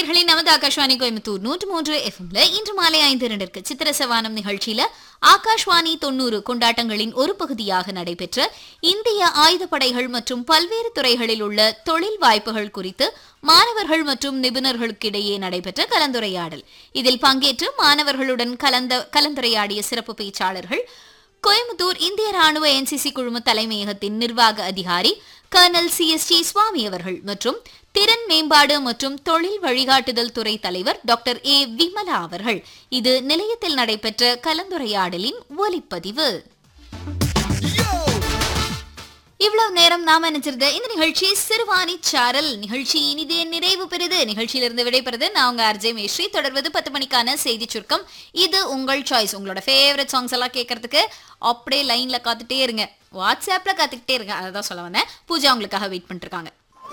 நேயர்களே நமது ஆகாஷ்வாணி கோயம்புத்தூர் நூற்று மூன்று எஃப்எம்ல இன்று மாலை ஐந்து இரண்டிற்கு சித்திர சவானம் நிகழ்ச்சியில ஆகாஷ்வாணி தொண்ணூறு கொண்டாட்டங்களின் ஒரு பகுதியாக நடைபெற்ற இந்திய ஆயுதப்படைகள் மற்றும் பல்வேறு துறைகளில் உள்ள தொழில் வாய்ப்புகள் குறித்து மாணவர்கள் மற்றும் நிபுணர்களுக்கிடையே நடைபெற்ற கலந்துரையாடல் இதில் பங்கேற்று மாணவர்களுடன் கலந்த கலந்துரையாடிய சிறப்பு பேச்சாளர்கள் கோயம்புத்தூர் இந்திய ராணுவ என்சிசி குழும தலைமையகத்தின் நிர்வாக அதிகாரி colonel C S T Swamy அவர்கள் மற்றும் திறன் மேம்பாடு மற்றும் தொழில் வழிகாட்டுதல் துறை தலைவர் டாக்டர் ஏ விமலா அவர்கள் இது நிலையத்தில் நடைபெற்ற கலந்துரையாடலின் ஒலிப்பதிவு இவ்வளவு நேரம் நாம நினைச்சிருந்த இந்த நிகழ்ச்சி சிறுவாணி சாரல் நிகழ்ச்சி இனிதே நிறைவு பெறுது நிகழ்ச்சியிலிருந்து விடைபெறுது நான் உங்க அர்ஜய் மேஸ்ரீ தொடர்வது பத்து மணிக்கான செய்தி சுருக்கம் இது உங்கள் சாய்ஸ் உங்களோட ஃபேவரட் சாங்ஸ் எல்லாம் கேட்கறதுக்கு அப்படியே லைன்ல காத்துட்டே இருங்க வாட்ஸ்அப்ல காத்துக்கிட்டே இருங்க அதை தான் சொல்ல வந்தேன் பூஜா உங்களுக்காக வெயிட் பண்ணிட்டு இருக்காங்க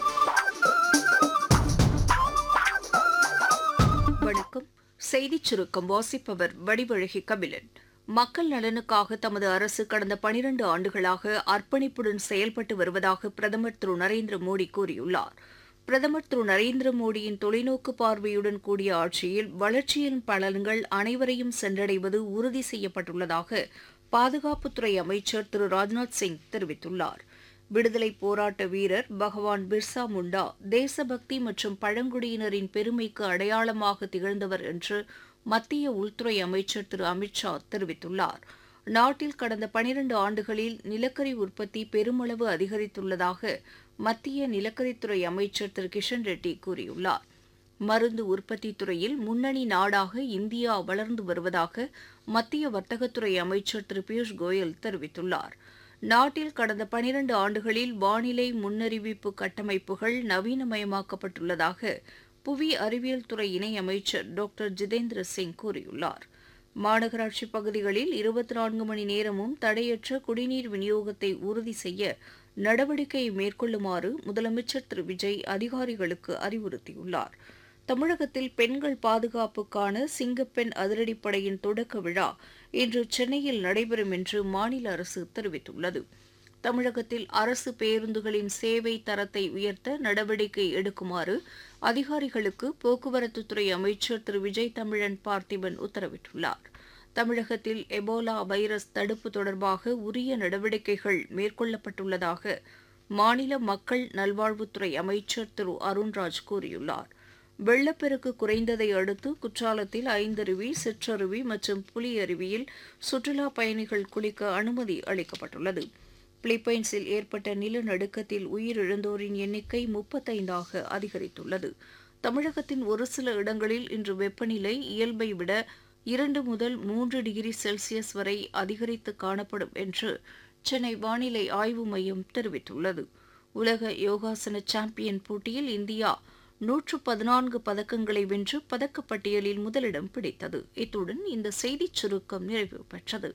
வணக்கம் செய்திச் சுருக்கம் வாசிப்பவர் வடிவழகி கபிலன் மக்கள் நலனுக்காக தமது அரசு கடந்த பனிரண்டு ஆண்டுகளாக அர்ப்பணிப்புடன் செயல்பட்டு வருவதாக பிரதமர் திரு நரேந்திர மோடி கூறியுள்ளார் பிரதமர் திரு நரேந்திர மோடியின் தொலைநோக்கு பார்வையுடன் கூடிய ஆட்சியில் வளர்ச்சியின் பலன்கள் அனைவரையும் சென்றடைவது உறுதி செய்யப்பட்டுள்ளதாக பாதுகாப்புத்துறை அமைச்சர் திரு ராஜ்நாத் சிங் தெரிவித்துள்ளார் விடுதலை போராட்ட வீரர் பகவான் பிர்சா முண்டா தேசபக்தி மற்றும் பழங்குடியினரின் பெருமைக்கு அடையாளமாக திகழ்ந்தவர் என்று மத்திய உள்துறை அமைச்சர் திரு அமித்ஷா தெரிவித்துள்ளார் நாட்டில் கடந்த பனிரண்டு ஆண்டுகளில் நிலக்கரி உற்பத்தி பெருமளவு அதிகரித்துள்ளதாக மத்திய நிலக்கரித்துறை அமைச்சர் திரு கிஷன் ரெட்டி கூறியுள்ளார் மருந்து உற்பத்தி துறையில் முன்னணி நாடாக இந்தியா வளர்ந்து வருவதாக மத்திய வர்த்தகத்துறை அமைச்சர் திரு பியூஷ் கோயல் தெரிவித்துள்ளார் நாட்டில் கடந்த பனிரண்டு ஆண்டுகளில் வானிலை முன்னறிவிப்பு கட்டமைப்புகள் நவீனமயமாக்கப்பட்டுள்ளதாக புவி அறிவியல் துறை இணையமைச்சர் டாக்டர் ஜிதேந்திர சிங் கூறியுள்ளார் மாநகராட்சி பகுதிகளில் இருபத்தி நான்கு மணி நேரமும் தடையற்ற குடிநீர் விநியோகத்தை உறுதி செய்ய நடவடிக்கை மேற்கொள்ளுமாறு முதலமைச்சர் திரு விஜய் அதிகாரிகளுக்கு அறிவுறுத்தியுள்ளார் தமிழகத்தில் பெண்கள் பாதுகாப்புக்கான சிங்கப்பெண் அதிரடிப்படையின் தொடக்க விழா இன்று சென்னையில் நடைபெறும் என்று மாநில அரசு தெரிவித்துள்ளது தமிழகத்தில் அரசு பேருந்துகளின் சேவை தரத்தை உயர்த்த நடவடிக்கை எடுக்குமாறு அதிகாரிகளுக்கு போக்குவரத்துத்துறை அமைச்சர் திரு விஜய் தமிழன் பார்த்திபன் உத்தரவிட்டுள்ளார் தமிழகத்தில் எபோலா வைரஸ் தடுப்பு தொடர்பாக உரிய நடவடிக்கைகள் மேற்கொள்ளப்பட்டுள்ளதாக மாநில மக்கள் நல்வாழ்வுத்துறை அமைச்சர் திரு அருண்ராஜ் கூறியுள்ளார் வெள்ளப்பெருக்கு குறைந்ததை அடுத்து குற்றாலத்தில் ஐந்தருவி சிற்றருவி மற்றும் புலி அருவியில் சுற்றுலா பயணிகள் குளிக்க அனுமதி அளிக்கப்பட்டுள்ளது பிலிப்பைன்ஸில் ஏற்பட்ட நிலநடுக்கத்தில் உயிரிழந்தோரின் எண்ணிக்கை முப்பத்தைந்தாக அதிகரித்துள்ளது தமிழகத்தின் ஒரு சில இடங்களில் இன்று வெப்பநிலை இயல்பை விட இரண்டு முதல் மூன்று டிகிரி செல்சியஸ் வரை அதிகரித்து காணப்படும் என்று சென்னை வானிலை ஆய்வு மையம் தெரிவித்துள்ளது உலக யோகாசன சாம்பியன் போட்டியில் இந்தியா நூற்று பதினான்கு பதக்கங்களை வென்று பதக்கப்பட்டியலில் முதலிடம் பிடித்தது இத்துடன் இந்த செய்திச் சுருக்கம் நிறைவு பெற்றது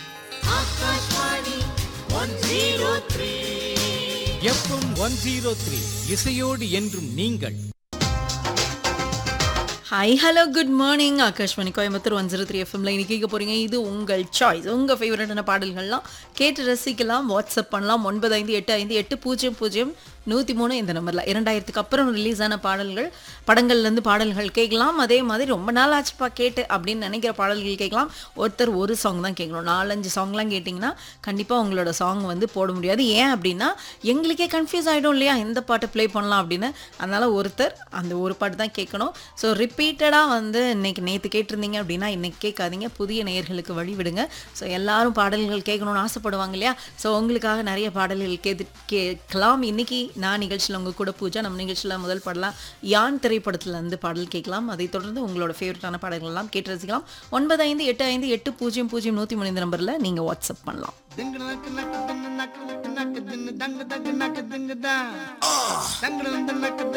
எஃப்எம் ஒன் ஜீரோ த்ரீ இசையோடு என்றும் நீங்கள் hi hello good morning Akashvani Coimbatore one zero three எஃப்எம்ல இன்னைக்கு கேட்க போறீங்க இது உங்கள் சாய்ஸ் உங்கள் ஃபேவரட்டான பாடல்கள்லாம் கேட்டு ரசிக்கலாம் வாட்ஸ்அப் பண்ணலாம் ஒன்பது ஐந்து எட்டு ஐந்து எட்டு பூஜ்ஜியம் பூஜ்ஜியம் நூற்றி மூணு இந்த நம்பரில் இரண்டாயிரத்துக்கு அப்புறம் ரிலீஸ் ஆன பாடல்கள் படங்கள்லேருந்து பாடல்கள் கேட்கலாம் அதே மாதிரி ரொம்ப நாள் ஆச்சுப்பா கேட்டு அப்படின்னு நினைக்கிற பாடல்கள் கேட்கலாம் ஒருத்தர் ஒரு சாங் தான் கேட்கணும் நாலஞ்சு சாங்லாம் கேட்டிங்கன்னா கண்டிப்பாக உங்களோட சாங் வந்து போட முடியாது ஏன் அப்படின்னா எங்களுக்கே கன்ஃபியூஸ் ஆகிடும் இல்லையா எந்த பாட்டை ப்ளே பண்ணலாம் அப்படின்னு அதனால் ஒருத்தர் அந்த ஒரு பாட்டு தான் கேட்கணும் ஸோ ரிப்பீட்டடாக வந்து இன்னைக்கு நேற்று கேட்டிருந்தீங்க அப்படின்னா இன்னைக்கு கேட்காதீங்க புதிய நேயர்களுக்கு வழி விடுங்க ஸோ எல்லாரும் பாடல்கள் கேட்கணும்னு ஆசைப்படுவாங்க இல்லையா ஸோ உங்களுக்காக நிறைய பாடல்கள் கேட்டு கேட்கலாம் இன்னைக்கு நான் நிகழ்ச்சியில் உங்கள் கூட பூஜா நம்ம நிகழ்ச்சியில் முதல் பாடலாம் யான் திரைப்படத்துல இருந்து பாடல் கேட்கலாம் அதை தொடர்ந்து உங்களோட ஃபேவரட்டான பாடல்கள் எல்லாம் கேட்டு ரசிக்கலாம் ஒன்பது ஐந்து எட்டு ஐந்து எட்டு பூஜ்ஜியம் பூஜ்ஜியம் நூற்றி மூணு இந்த நம்பரில் நீங்கள் வாட்ஸ்அப் பண்ணலாம் Ding nak nak ding nak nak nak ding dang dang nak ding da. Dang dang nak